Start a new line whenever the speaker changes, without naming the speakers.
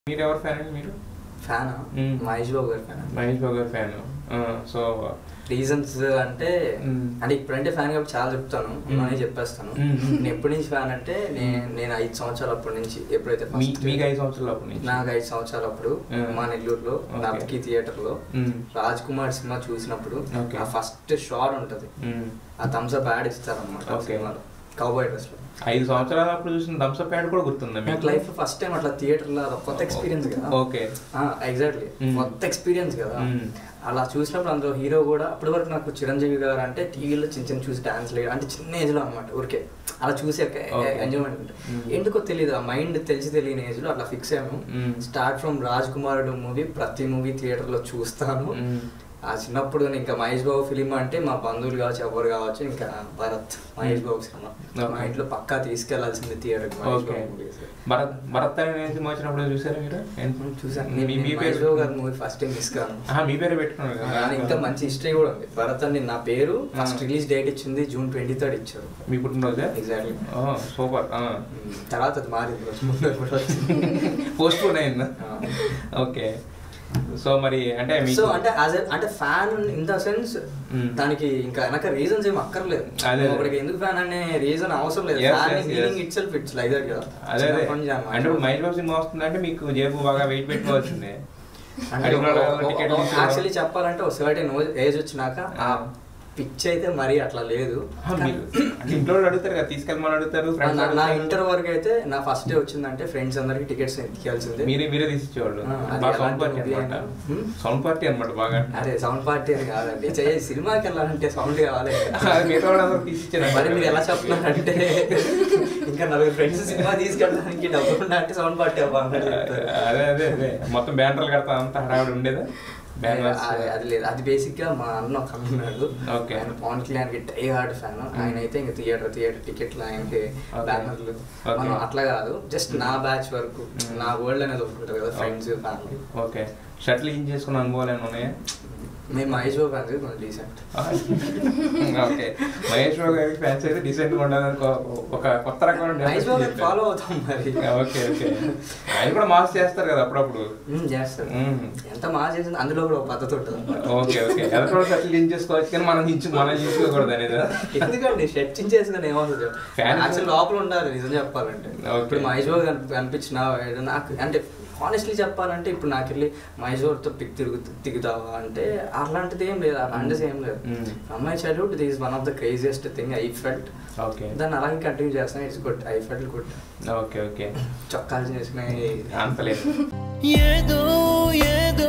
మీరు ఎవరు ఫ్యాన్ అండి మీరు
ఫ్యానా
మ్మ్.
మహేష్ బాబు గారి ఫ్యాన్
మహేష్ బాబు గారి ఫ్యాన్ సో
రీజన్స్ అంటే
మ్మ్.
అంటే ఇప్పుడంటే ఫ్యాన్ కాబట్టి చాలా చెప్తాను అని చెప్పేస్తాను
మ్మ్.
నేను ఎప్పటి నుంచి ఫ్యాన్ అంటే నేను నేను ఐదు సంవత్సరాల అప్పటి నుంచి ఎప్పుడైతే
మీ
first-
మీకు ఐదు సంవత్సరాల అప్పటి నుంచి
నాకు ఐదు సంవత్సరాల అప్పుడు
మ్మ్.
మా నెల్లూరులో
Okay.
నబ్కి థియేటర్ లో
మ్మ్.
రాజ్ కుమార్ సినిమా చూసినప్పుడు
Okay.
ఆ ఫస్ట్ షాట్ ఉంటది
మ్మ్.
ఆ థమ్స్ అప్ యాడ్ ఇస్తారన్నమాట ఆ
Okay.
సినిమాలో కౌబాయ్ డ్రెస్ లో
ఐదు సంవత్సరాల అప్పుడు చూసిన థమ్స్అప్ యాడ్ కూడా గుర్తుందా
నాకు లైఫ్ లో ఫస్ట్ టైం అట్లా థియేటర్ లో అదొక కొత్త ఎక్స్పీరియన్స్ కదా
ఓకే
ఎగ్జాక్ట్లీ
మ్మ్.
కొత్త ఎక్స్పీరియన్స్ కదా
మ్మ్.
అలా చూసినప్పుడు అందులో హీరో కూడా అప్పటి వరకు నాకు చిరంజీవి గారు అంటే టీవీలో చిన్న చిన్న చూసి డాన్స్ లేదు అంటే చిన్న ఏజ్ లో అనమాట ఊరికే అలా చూసి
Okay.
ఎంజాయ్మెంట్
మ్మ్.
ఎందుకో తెలియదు ఆ మైండ్ తెలిసి తెలియని ఏజ్ లో అట్లా ఫిక్స్ అయ్యాను
మ్మ్.
స్టార్ట్ ఫ్రమ్ రాజ్ కుమారుడు మూవీ ప్రతి మూవీ థియేటర్ లో చూస్తాను
మ్మ్.
ఆ చిన్నప్పుడు ఇంకా మహేష్ బాబు ఫిలిం అంటే మా బంధువులు కావచ్చు ఎవరు కావచ్చు ఇంకా భరత్ మహేష్ బాబు సినిమా మా
Okay.
ఇంట్లో పక్కా తీసుకెళ్లాల్సింది theatre Mahesh
okay
Babu movies.
Bharat Bharat అనే సినిమా వచ్చినప్పుడు చూసారా మీరు
నేను చూసాను
మీ-
నేను
మీ
మహేష్
పేరు
బాబు గారి మూవీ ఫస్ట్ టైం మిస్ కాను
ఆహా, మీ పేరే పెట్టుకున్నారు కదా
దాని ఇంకా మంచి హిస్టరీ కూడా ఉంది భరత్ అని నా పేరు ఫస్ట్
ఆ.
రిలీజ్ డేట్ ఇచ్చింది జూన్ ట్వంటీ థర్డ్ ఇచ్చారు
మీ పుట్టినరోజే
ఎగ్జాక్ట్లీ
సూపర్
తర్వాత అది మారింది రోజు ముందు కూడా వచ్చింది.
పోస్ట్ పోన్ అయిందా
ఆ.
ఓకే సో మరి అంటే మీకు
సో అంటే యాజ్ అంటే fan in the sense
Mm.
దానికి ఇంకా వెనక రీజన్స్ ఏమి అక్కర్లేదు
అదే.
ఒకడికి ఎందుకు ఫ్యాన్ అనే రీజన్ అవసరం లేదు
Yes,
fan
yes,
meaning
yes.
Itself it's like that కదా
అదే అదే
చిన్నప్పటి నుంచి అన్నమాట.
అంటే ఇప్పుడు మహేష్ బాబు సినిమా వస్తుందంటే మీకు జేబు బాగా వెయిట్ పెట్టుకోవాల్సిందే
అంటే
అడిగిన వాళ్ళ టికెట్
యాక్చువల్లీ చెప్పాలంటే ఒక సర్టెన్ ఏజ్ వచ్చినాక ఆ పిచ్ అయితే మరీ అట్లా లేదు
మీరు అంటే ఇంట్లో వాళ్ళు అడుగుతారు కదా తీసుకెళ్ళమని అడుగుతారు ఫ్రెండ్స్
నా- నా ఇంటర్ వరకు అయితే నా ఫస్ట్ డే వచ్చిందంటే ఫ్రెండ్స్ అందరికి టికెట్స్ ఎత్తికేయాల్సిందే
మీరే మీరే తీసిచ్చేవాళ్ళు
ఆ, అది
బాగా సౌండ్
ఎలాంటి
పార్టీ
movie
అనమాట
అయినా. హ్మ్?
సౌండ్ పార్టీ అనమాట బాగా
అరే సౌండ్ పార్టీ అని కాదండి చెయ్యి సినిమాకి వెళ్ళాలంటే సౌండ్ కావాలి
అది మిగతా వాళ్ళందరూ తీసిచ్చారు
మరి మీరు ఎలా చెప్తున్నారంటే ఇంకా నలుగురు ఫ్రెండ్స్ సినిమా తీసుకెళ్ళడానికి డబ్బులు ఉన్నా అంటే సౌండ్ పార్టీ అవ్వాలి
అదే అదే అదే మొత్తం బ్యానర్లు కడతా అంత హడావిడి ఉండేదా బ్యానర్స్
అది అది లేదు అది బేసిక్ గా మా అన్న ఒక అన్న ఉన్నాడు
Okay.
ఆయన పవన్ కళ్యాణ్ కి టై హార్డ్ ఫ్యాన్ ఆయన అయితే ఇంకా థియేటర్ థియేటర్ టికెట్లు ఆయనకి
Okay.
బ్యానర్లు
Okay.
మనం అట్లా కాదు జస్ట్ నా బ్యాచ్ వరకు
Mm.
నా వరల్డ్ అనేది ఒకటి ఉంటుంది కదా ఫ్రెండ్స్ ఫ్యామిలీ
ఓకే షర్ట్లు ఇన్ చేసుకున్న అనుభవాలు ఏమైనా ఉన్నాయా
మేము మహేష్ బాబు ఫ్యాన్స్ కొంచెం డీసెంట్
ఓకే మహేష్ బాబు గారి ఫ్యాన్స్ అయితే డీసెంట్ గా ఉండాలని ఒక- ఒక కొత్త రకమైన
మహేష్ బాబు గారిని ఫాలో అవుతాం మరి
ఓకే ఓకే ఆయన కూడా మాస్ చేస్తారు కదా అప్పుడప్పుడు
Mm, చేస్తారు
Mm.
ఎంత మా చేసింది అందులో కూడా ఒక పద్ధతి ఉంటుంది అన్నమాట.
ఓకే ఓకే ఎలక్ట్రానిక్ షర్ట్లు ఇన్ చేసుకోవచ్చు కానీ మనం ఇంచు మనం ఇంచుకోకూడదు అనేది
ఎందుకండి షర్ట్ చేసుకుని ఏమవుతుంది
Fans-
యాక్చువల్ లోపల ఉండాలి నిజం చెప్పాలంటే
Okay.
ఇప్పుడు మహేష్ బాబు కనిపి- కనిపించిన ఏదో నాకు అంటే హానెస్ట్లీ చెప్పాలంటే ఇప్పుడు నాకు వెళ్ళి మహేష్ బాబుతో పిక్ తిరుగు దిగుతావా అంటే అలాంటిది ఏం లేదు అలాంటిది ఏం లేదు
Mm.
అమ్మాయి childhood this one of the craziest thing I felt
okay
దాన్ని అలాగే కంటిన్యూ చేస్తాను it's good I felt good
okay okay
చొక్కాలు చేసుకుని
అంత లేదు
ఏదో ఏదో